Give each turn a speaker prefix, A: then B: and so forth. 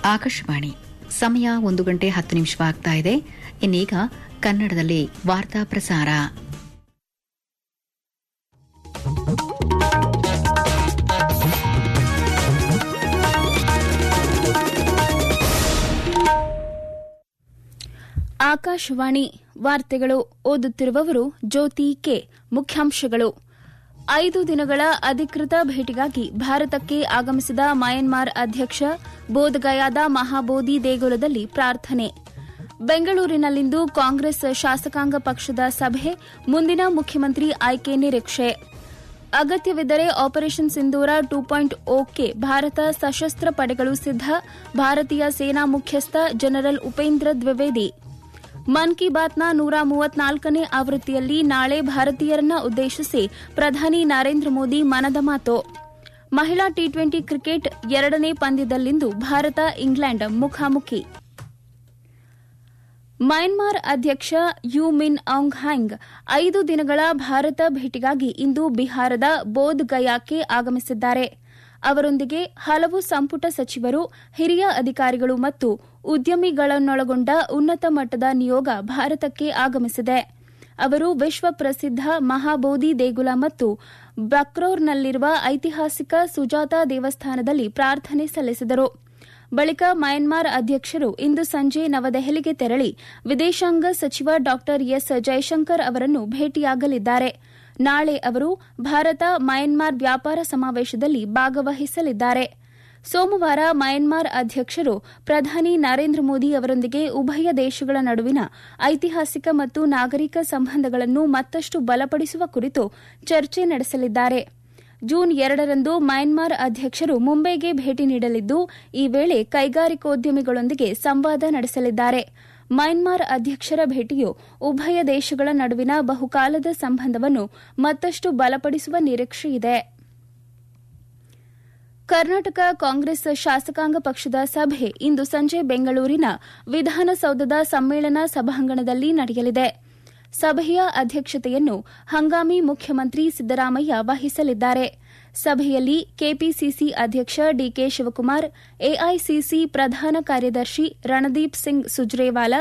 A: ಆಕಾಶವಾಣಿ ಸಮಯ ಒಂದು ಗಂಟೆ ಹತ್ತು ನಿಮಿಷವಾಗ್ತಾ ಇದೆ ಇನ್ನೀಗ ಕನ್ನಡದಲ್ಲಿ ವಾರ್ತಾ ಪ್ರಸಾರ
B: ಆಕಾಶವಾಣಿ ವಾರ್ತೆಗಳು ಓದುತ್ತಿರುವವರು ಜ್ಯೋತಿ ಕೆ ಮುಖ್ಯಾಂಶಗಳು ಐದು ದಿನಗಳ ಅಧಿಕೃತ ಭೇಟಿಗಾಗಿ ಭಾರತಕ್ಕೆ ಆಗಮಿಸಿದ ಮಯನ್ಮಾರ್ ಅಧ್ಯಕ್ಷ ಬೋಧ್ಗಯಾದ ಮಹಾಬೋಧಿ ದೇಗುಲದಲ್ಲಿ ಪ್ರಾರ್ಥನೆ ಬೆಂಗಳೂರಿನಲ್ಲಿಂದು ಕಾಂಗ್ರೆಸ್ ಶಾಸಕಾಂಗ ಪಕ್ಷದ ಸಭೆ ಮುಂದಿನ ಮುಖ್ಯಮಂತ್ರಿ ಆಯ್ಕೆ ನಿರೀಕ್ಷೆ ಅಗತ್ಯವಿದ್ದರೆ operation Sindoor two point okay ಭಾರತ ಸಶಸ್ತ್ರ ಪಡೆಗಳು ಸಿದ್ಧ ಭಾರತೀಯ ಸೇನಾ ಮುಖ್ಯಸ್ಥ ಜನರಲ್ ಉಪೇಂದ್ರ ದ್ವಿವೇದಿ ಮನ್ ಕಿ ಬಾತ್ನ ನೂರ ಮೂವತ್ನಾಲ್ಕನೇ ಆವೃತ್ತಿಯಲ್ಲಿ ನಾಳೆ ಭಾರತೀಯರನ್ನ ಉದ್ದೇಶಿಸಿ ಪ್ರಧಾನಿ ನರೇಂದ್ರ ಮೋದಿ ಮನದ ಮಾತು ಮಹಿಳಾ ಟಿ ಟ್ವೆಂಟಿ ಕ್ರಿಕೆಟ್ ಎರಡನೇ ಪಂದ್ಯದಲ್ಲಿಂದು ಭಾರತ ಇಂಗ್ಲೆಂಡ್ ಮುಖಾಮುಖಿ ಮಯನ್ಮಾರ್ ಅಧ್ಯಕ್ಷ ಯು ಮಿನ್ ಔಂಗ್ ಹ್ಯಾಂಗ್ ಐದು ದಿನಗಳ ಭಾರತ ಭೇಟಿಗಾಗಿ ಇಂದು ಬಿಹಾರದ ಬೋಧ್ ಗಯಾಕ್ಕೆ ಆಗಮಿಸಿದ್ದಾರೆ ಅವರೊಂದಿಗೆ ಹಲವು ಸಂಪುಟ ಸಚಿವರು ಹಿರಿಯ ಅಧಿಕಾರಿಗಳು ಮತ್ತು ಉದ್ಯಮಿಗಳನ್ನೊಳಗೊಂಡ ಉನ್ನತ ಮಟ್ಟದ ನಿಯೋಗ ಭಾರತಕ್ಕೆ ಆಗಮಿಸಿದೆ ಅವರು ವಿಶ್ವ ಪ್ರಸಿದ್ಧ ಮಹಾಬೋಧಿ ದೇಗುಲ ಮತ್ತು ಬಕ್ರೋರ್ನಲ್ಲಿರುವ ಐತಿಹಾಸಿಕ ಸುಜಾತ ದೇವಸ್ಥಾನದಲ್ಲಿ ಪ್ರಾರ್ಥನೆ ಸಲ್ಲಿಸಿದರು ಬಳಿಕ ಮಯನ್ಮಾರ್ ಅಧ್ಯಕ್ಷರು ಇಂದು ಸಂಜೆ ನವದೆಹಲಿಗೆ ತೆರಳಿ ವಿದೇಶಾಂಗ ಸಚಿವ ಡಾ ಎಸ್ ಜೈಶಂಕರ್ ಅವರನ್ನು ಭೇಟಿಯಾಗಲಿದ್ದಾರೆ ನಾಳೆ ಅವರು ಭಾರತ ಮಯನ್ಮಾರ್ ವ್ಯಾಪಾರ ಸಮಾವೇಶದಲ್ಲಿ ಭಾಗವಹಿಸಲಿದ್ದಾರೆ ಸೋಮವಾರ ಮಯನ್ಮಾರ್ ಅಧ್ಯಕ್ಷರು ಪ್ರಧಾನಿ ನರೇಂದ್ರ ಮೋದಿ ಅವರೊಂದಿಗೆ ಉಭಯ ದೇಶಗಳ ನಡುವಿನ ಐತಿಹಾಸಿಕ ಮತ್ತು ನಾಗರಿಕ ಸಂಬಂಧಗಳನ್ನು ಮತ್ತಷ್ಟು ಬಲಪಡಿಸುವ ಕುರಿತು ಚರ್ಚೆ ನಡೆಸಲಿದ್ದಾರೆ ಜೂನ್ ಎರಡರಂದು ಮಯನ್ಮಾರ್ ಅಧ್ಯಕ್ಷರು ಮುಂಬೈಗೆ ಭೇಟಿ ನೀಡಲಿದ್ದು ಈ ವೇಳೆ ಕೈಗಾರಿಕೋದ್ಯಮಿಗಳೊಂದಿಗೆ ಸಂವಾದ ನಡೆಸಲಿದ್ದಾರೆ ಮಯನ್ಮಾರ್ ಅಧ್ಯಕ್ಷರ ಭೇಟಿಯು ಉಭಯ ದೇಶಗಳ ನಡುವಿನ ಬಹುಕಾಲದ ಸಂಬಂಧವನ್ನು ಮತ್ತಷ್ಟು ಬಲಪಡಿಸುವ ನಿರೀಕ್ಷೆಯಿದೆ ಕರ್ನಾಟಕ ಕಾಂಗ್ರೆಸ್ ಶಾಸಕಾಂಗ ಪಕ್ಷದ ಸಭೆ ಇಂದು ಸಂಜೆ ಬೆಂಗಳೂರಿನ ವಿಧಾನಸೌಧದ ಸಮ್ಮೇಳನ ಸಭಾಂಗಣದಲ್ಲಿ ನಡೆಯಲಿದೆ ಸಭೆಯ ಅಧ್ಯಕ್ಷತೆಯನ್ನು ಹಂಗಾಮಿ ಮುಖ್ಯಮಂತ್ರಿ ಸಿದ್ದರಾಮಯ್ಯ ವಹಿಸಲಿದ್ದಾರೆ ಸಭೆಯಲ್ಲಿ ಕೆಪಿಸಿಸಿ ಅಧ್ಯಕ್ಷ ಡಿಕೆ ಶಿವಕುಮಾರ್ ಎಐಸಿಸಿ ಪ್ರಧಾನ ಕಾರ್ಯದರ್ಶಿ ರಣದೀಪ್ ಸಿಂಗ್ ಸುಜ್ರೇವಾಲಾ